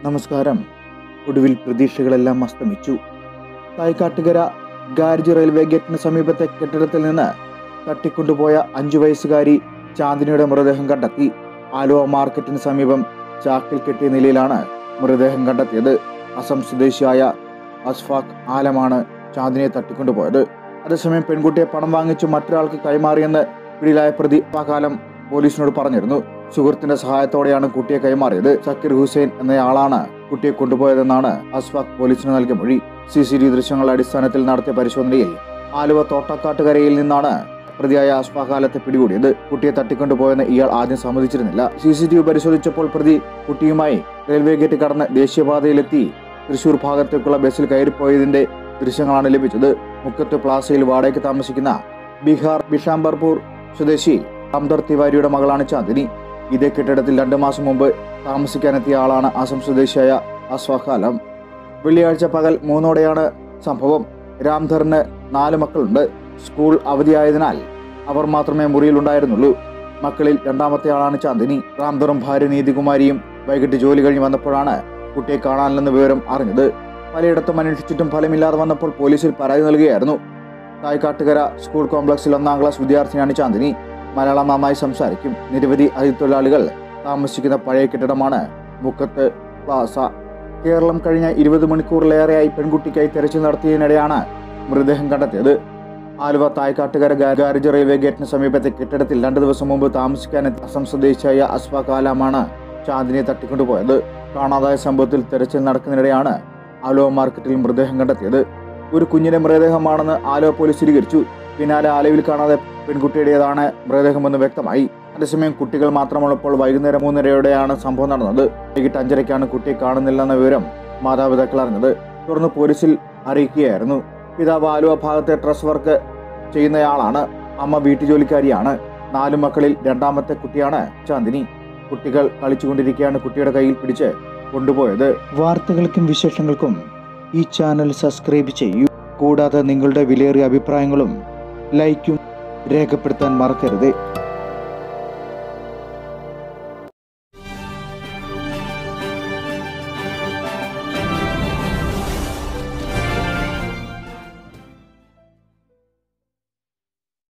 നമസ്കാരം ഒടുവിൽ പ്രതീക്ഷകളെല്ലാം അസ്തമിച്ചു തായ്ക്കാട്ടുകര ഗാരേജ് റെയിൽവേ ഗേറ്റിന് സമീപത്തെ കെട്ടിടത്തിൽ നിന്ന് തട്ടിക്കൊണ്ടുപോയ അഞ്ചു വയസ്സുകാരി ചാന്ദിനിയുടെ മൃതദേഹം കണ്ടെത്തി ആലുവ മാർക്കറ്റിന് സമീപം ചാക്കിൽ കെട്ടിയ നിലയിലാണ് മൃതദേഹം കണ്ടെത്തിയത് അസം സ്വദേശിയായ അസ്ഫാഖ് ആലമാണ് ചാന്ദിനിയെ തട്ടിക്കൊണ്ടുപോയത് അതേസമയം പെൺകുട്ടിയെ പണം വാങ്ങിച്ച് മറ്റൊരാൾക്ക് കൈമാറിയെന്ന് പിടിയിലായ പ്രതി കാലം പോലീസിനോട് പറഞ്ഞിരുന്നു സുഹൃത്തിന്റെ സഹായത്തോടെയാണ് കുട്ടിയെ കൈമാറിയത് സക്കീർ ഹുസൈൻ എന്നയാളാണ് കുട്ടിയെ കൊണ്ടുപോയതെന്നാണ് അസ്ഫാഖ് പോലീസിന് നൽകിയ മൊഴി സി സി ടി വി ദൃശ്യങ്ങളുടെ അടിസ്ഥാനത്തിൽ നടത്തിയ പരിശോധനയിൽ ആലുവ തോട്ടക്കാട്ടുകരയിൽ നിന്നാണ് പ്രതിയായ അസ്ഫാഖ് ആലത്തെ പിടികൂടിയത് കുട്ടിയെ തട്ടിക്കൊണ്ടുപോയെന്ന് ഇയാൾ ആദ്യം സമ്മതിച്ചിരുന്നില്ല സി സി ടി വി പരിശോധിച്ചപ്പോൾ പ്രതി കുട്ടിയുമായി റെയിൽവേ ഗേറ്റ് കടന്ന് ദേശീയപാതയിലെത്തി തൃശൂർ ഭാഗത്തേക്കുള്ള ബസ്സിൽ കയറിപ്പോയതിന്റെ ദൃശ്യങ്ങളാണ് ലഭിച്ചത് മുക്കത്ത് പ്ലാസയിൽ വാടകയ്ക്ക് താമസിക്കുന്ന ബീഹാർ ബിഷാംബർപൂർ സ്വദേശി അംദർ തിവാരിയുടെ മകളാണ് ചാന്ദിനി ഇതേ കെട്ടിടത്തിൽ രണ്ടു മാസം മുമ്പ് താമസിക്കാനെത്തിയ ആളാണ് അസം സ്വദേശിയായ അസ്വാഖ് ആലം വെള്ളിയാഴ്ച പകൽ മൂന്നോടെയാണ് സംഭവം രാംധറിന് നാല് മക്കളുണ്ട് സ്കൂൾ അവധിയായതിനാൽ അവർ മാത്രമേ മുറിയിലുണ്ടായിരുന്നുള്ളൂ മക്കളിൽ രണ്ടാമത്തെ ആളാണ് ചാന്ദിനി രാംധറും ഭാര്യ നീതികുമാരിയും വൈകിട്ട് ജോലി കഴിഞ്ഞ് വന്നപ്പോഴാണ് കുട്ടിയെ കാണാനില്ലെന്ന വിവരം അറിഞ്ഞത് പലയിടത്തും അന്വേഷിച്ചിട്ടും ഫലമില്ലാതെ വന്നപ്പോൾ പോലീസിൽ പരാതി നൽകുകയായിരുന്നു തായ്ക്കാട്ടുകര സ്കൂൾ കോംപ്ലക്സിൽ ഒന്നാം ക്ലാസ് വിദ്യാർത്ഥിനിയാണ് ചാന്ദിനി മലയാളം നന്നായി സംസാരിക്കും നിരവധി അതിഥിത്തൊഴിലാളികൾ താമസിക്കുന്ന പഴയ കെട്ടിടമാണ് മുക്കത്ത് പ്ലാസ കേരളം കഴിഞ്ഞ ഇരുപത് മണിക്കൂറിലേറെയായി പെൺകുട്ടിക്കായി തെരച്ചിൽ നടത്തിയതിനിടെയാണ് മൃതദേഹം കണ്ടെത്തിയത് ആലുവ തായ്ക്കാട്ടുകര ഗാരേജ് റെയിൽവേ ഗേറ്റിന് സമീപത്തെ കെട്ടിടത്തിൽ രണ്ടു ദിവസം മുമ്പ് താമസിക്കാനെത്തിയ അസം സ്വദേശിയായ അസ്ഫാഖ് ആലാമാണ് ചാന്ദിനിയെ തട്ടിക്കൊണ്ടുപോയത് കാണാതായ സംഭവത്തിൽ തെരച്ചിൽ നടക്കുന്നതിനിടെയാണ് ആലുവ മാർക്കറ്റിൽ മൃതദേഹം കണ്ടെത്തിയത് ഒരു കുഞ്ഞിന്റെ മൃതദേഹമാണെന്ന് ആലുവ പോലീസ് സ്ഥിരീകരിച്ചു പിന്നാലെ ആലുവയിൽ കാണാതെ പെൺകുട്ടിയുടേതാണ് മൃതദേഹമെന്ന് വ്യക്തമായി അതേസമയം കുട്ടികൾ മാത്രമുള്ളപ്പോൾ വൈകുന്നേരം മൂന്നരയോടെയാണ് സംഭവം നടന്നത് വൈകിട്ട് അഞ്ചരയ്ക്കാണ് കുട്ടിയെ കാണുന്നില്ലെന്ന വിവരം മാതാപിതാക്കൾ അറിഞ്ഞത് തുടർന്ന് പോലീസിൽ അറിയിക്കുകയായിരുന്നു പിതാവ് ആലുവ ഭാഗത്തെ ഡ്രസ് വർക്ക് ചെയ്യുന്നയാളാണ് അമ്മ വീട്ടുജോലിക്കാരിയാണ് നാലു മക്കളിൽ രണ്ടാമത്തെ കുട്ടിയാണ് ചാന്ദിനി കുട്ടികൾ കളിച്ചുകൊണ്ടിരിക്കെയാണ് കുട്ടിയുടെ കയ്യിൽ പിടിച്ച് കൊണ്ടുപോയത് വാർത്തകൾക്കും വിശേഷങ്ങൾക്കും ഈ ചാനൽ സബ്സ്ക്രൈബ് ചെയ്യൂ കൂടാതെ നിങ്ങളുടെ വിലയേറിയ അഭിപ്രായങ്ങളും ലൈക്കും രേഖപ്പെടുത്താൻ മറക്കരുത്